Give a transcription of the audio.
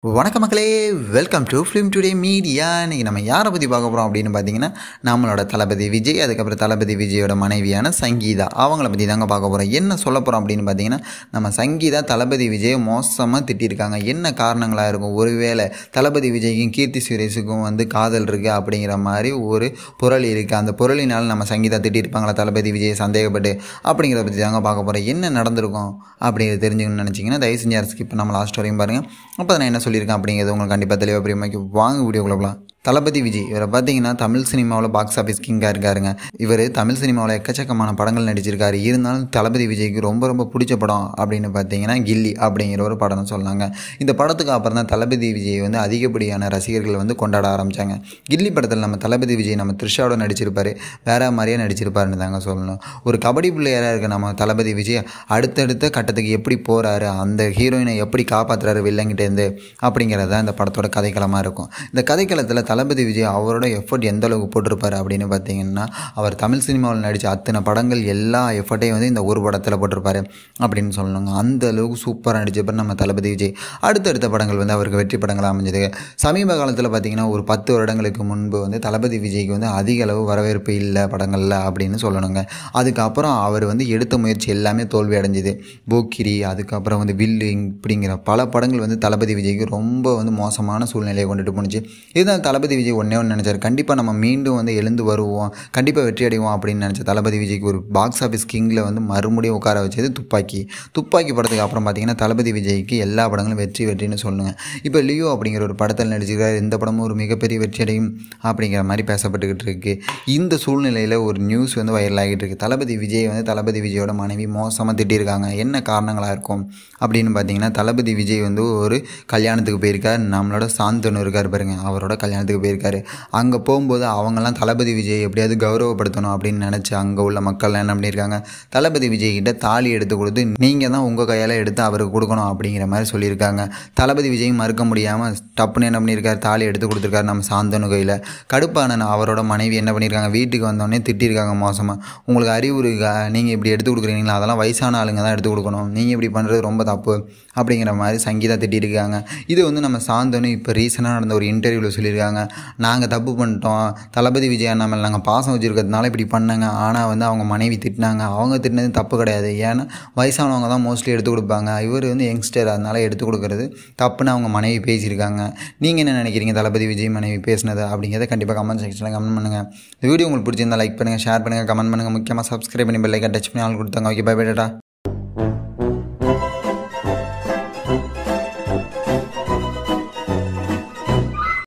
வணக்க மக்களே welcome to Film Today Media இன்றைக்கி நம்ம யாரை பற்றி பார்க்க போகிறோம் அப்படின்னு பார்த்தீங்கன்னா நம்மளோட தளபதி விஜய் அதுக்கப்புறம் தளபதி விஜயோட மனைவியான சங்கீதா அவங்கள பற்றி தாங்க பார்க்க போகிறோம் என்ன சொல்ல போகிறோம் அப்படின்னு பார்த்தீங்கன்னா நம்ம சங்கீதா தளபதி விஜயை மோசமாக திட்டியிருக்காங்க என்ன காரணங்களாக இருக்கும் ஒருவேளை தளபதி விஜய்க்கும் கீர்த்தி சுரேஷுக்கும் வந்து காதல் இருக்குது அப்படிங்கிற மாதிரி ஒரு பொருள் இருக்குது அந்த பொருளினால் நம்ம சங்கீதா திட்டியிருப்பாங்களா தளபதி விஜயை சந்தேகப்பட்டு அப்படிங்கிறத பற்றி தாங்க பார்க்க போகிறோம் என்ன நடந்திருக்கும் அப்படிங்கிறது தெரிஞ்சுக்கணும்னு நினச்சிங்கன்னா தயவு செஞ்சு யார் ஸ்கிப் நம்ம லாஸ்ட் வரையும் பாருங்கள் அப்போ நான் என்ன சொல்லியிருக்கேன் அப்படிங்கிறது உங்களுக்கு கண்டிப்பாக தெளிவாக புரியுமாக்கி வாங்க வீடியோக்குள்ள போகலாம் தளபதி விஜய் இவரை பார்த்தீங்கன்னா தமிழ் சினிமாவில் பாக்ஸ் ஆஃபீஸ் கிங்காக இருக்காருங்க இவர் தமிழ் சினிமாவில் எக்கச்சக்கமான படங்கள் நடிச்சிருக்காரு இருந்தாலும் தளபதி விஜய்க்கு ரொம்ப ரொம்ப பிடிச்ச படம் அப்படின்னு பார்த்தீங்கன்னா கில்லி அப்படிங்கிற ஒரு படம் சொன்னாங்க இந்த படத்துக்கு அப்புறம் தான் தளபதி விஜய் வந்து அதிகப்படியான ரசிகர்கள் வந்து கொண்டாட ஆரம்பித்தாங்க கில்லி படத்தில் நம்ம தளபதி விஜய் நம்ம த்ரிஷாவோட நடிச்சிருப்பாரு வேற மாதிரியே நடிச்சிருப்பாருன்னு தாங்க சொல்லணும் ஒரு கபடி பிள்ளையராக இருக்க நம்ம தளபதி விஜய் அடுத்தடுத்த கட்டத்துக்கு எப்படி போகிறாரு அந்த ஹீரோயினை எப்படி காப்பாற்றுறாரு வில்லங்கிட்டேருந்து அப்படிங்கிறது தான் இந்த படத்தோட கதைக்களமாக இருக்கும் இந்த கதைக்களத்தில் தளபதி விஜய் அவரோட எஃபர்ட் எந்த அளவுக்கு போட்டிருப்பாரு அப்படின்னு பார்த்தீங்கன்னா அவர் தமிழ் சினிமாவில் நடித்த அத்தனை படங்கள் எல்லா எஃபர்ட்டையும் வந்து இந்த ஒரு படத்தில் போட்டிருப்பாரு அப்படின்னு சொல்லணுங்க அந்த அளவுக்கு சூப்பராக நடிச்சப்ப நம்ம தளபதி விஜய் அடுத்தடுத்த படங்கள் வந்து அவருக்கு வெற்றி படங்களாக அமைஞ்சது சமீப காலத்தில் பார்த்தீங்கன்னா ஒரு பத்து வருடங்களுக்கு முன்பு வந்து தளபதி விஜய்க்கு வந்து அதிக அளவு வரவேற்பு இல்லை படங்களில் அப்படின்னு சொல்லணுங்க அதுக்கப்புறம் அவர் வந்து எடுத்த முயற்சி எல்லாமே தோல்வி அடைஞ்சுது போக்கிரி அதுக்கப்புறம் வந்து வில்லு இப்படிங்கிற பல படங்கள் வந்து தளபதி விஜய்க்கு ரொம்ப வந்து மோசமான சூழ்நிலையை கொண்டுட்டு போணுச்சு இதுதான் தளபதி விஜய் ஒன்றே ஒன்று நினச்சார் கண்டிப்பாக நம்ம மீண்டும் வந்து எழுந்து வருவோம் கண்டிப்பாக வெற்றி அடைவோம் அப்படின்னு நினச்ச தளபதி விஜய்க்கு ஒரு பாக்ஸ் ஆஃபீஸ் கிங்கில் வந்து மறுபடியும் உட்கார வச்சது துப்பாக்கி துப்பாக்கி படத்துக்கு அப்புறம் பார்த்தீங்கன்னா தளபதி விஜய்க்கு எல்லா படங்களும் வெற்றி வெற்றின்னு சொல்லுங்க இப்போ லியோ அப்படிங்கிற ஒரு படத்தில் நடிச்சிருக்காரு இந்த படமும் ஒரு மிகப்பெரிய வெற்றி அடையும் அப்படிங்கிற மாதிரி பேசப்பட்டுக்கிட்டு இருக்கு இந்த சூழ்நிலையில் ஒரு நியூஸ் வந்து வைரல் ஆகிட்டு இருக்கு தளபதி விஜய் வந்து தளபதி விஜயோட மனைவி மோசமாக திட்டியிருக்காங்க என்ன காரணங்களாக இருக்கும் அப்படின்னு பார்த்தீங்கன்னா தளபதி விஜய் வந்து ஒரு கல்யாணத்துக்கு போயிருக்கார் நம்மளோட சாந்தனு இருக்கார் பாருங்க அவரோட கல்யாணத்துக்கு போயிருக்காரு அங்கே போகும்போது அவங்கெல்லாம் தளபதி விஜய் எப்படியாவது கௌரவப்படுத்தணும் அப்படின்னு நினச்சி அங்கே உள்ள மக்கள்லாம் என்ன பண்ணியிருக்காங்க தளபதி விஜய் கிட்ட தாலி எடுத்து கொடுத்து நீங்கள் தான் உங்கள் கையால் எடுத்து அவருக்கு கொடுக்கணும் அப்படிங்கிற மாதிரி சொல்லியிருக்காங்க தளபதி விஜய் மறுக்க முடியாமல் டப்புன்னு என்ன பண்ணியிருக்காரு தாலி எடுத்து கொடுத்துருக்காரு நம்ம சாந்தனு கையில் கடுப்பான அவரோட மனைவி என்ன பண்ணியிருக்காங்க வீட்டுக்கு வந்தோடனே திட்டிருக்காங்க மோசமாக உங்களுக்கு அறிவு இருக்கா நீங்கள் இப்படி எடுத்து கொடுக்குறீங்களா அதெல்லாம் வயசான ஆளுங்க தான் எடுத்து கொடுக்கணும் நீங்கள் இப்படி பண்ணுறது ரொம்ப தப்பு அப்படிங்கிற மாதிரி சங்கீதா திட்டிருக்காங்க இது வந்து நம்ம சாந்தனு இப்போ ரீசெண்டாக நடந்த ஒரு இன்டர்வியூவில் சொல்லியிருக்காங்க நாங்கள் தப்பு பண்ணிட்டோம் தளபதி விஜய் அண்ணா மேலே நாங்கள் பாசம் வச்சுருக்கிறதுனால இப்படி பண்ணாங்க ஆனால் வந்து அவங்க மனைவி திட்டினாங்க அவங்க திட்டினது தப்பு கிடையாது ஏன்னா வயசானவங்க தான் மோஸ்ட்லி எடுத்து கொடுப்பாங்க இவர் வந்து யங்ஸ்டர் அதனால் எடுத்து கொடுக்குறது தப்புன்னு அவங்க மனைவி பேசியிருக்காங்க நீங்கள் என்ன நினைக்கிறீங்க தளபதி விஜய் மனைவி பேசினது அப்படிங்கிறத கண்டிப்பாக கமெண்ட் செக்ஷனில் கமெண்ட் பண்ணுங்கள் இந்த வீடியோ உங்களுக்கு பிடிச்சிருந்தா லைக் பண்ணுங்கள் ஷேர் பண்ணுங்கள் கமெண்ட் பண்ணுங்கள் முக்கியமாக சப்ஸ்கிரைப் பண்ணி பெல்லைக்கா டச் பண்ணி ஆள் கொடுத்தாங்க ஓகே பை பை டாடா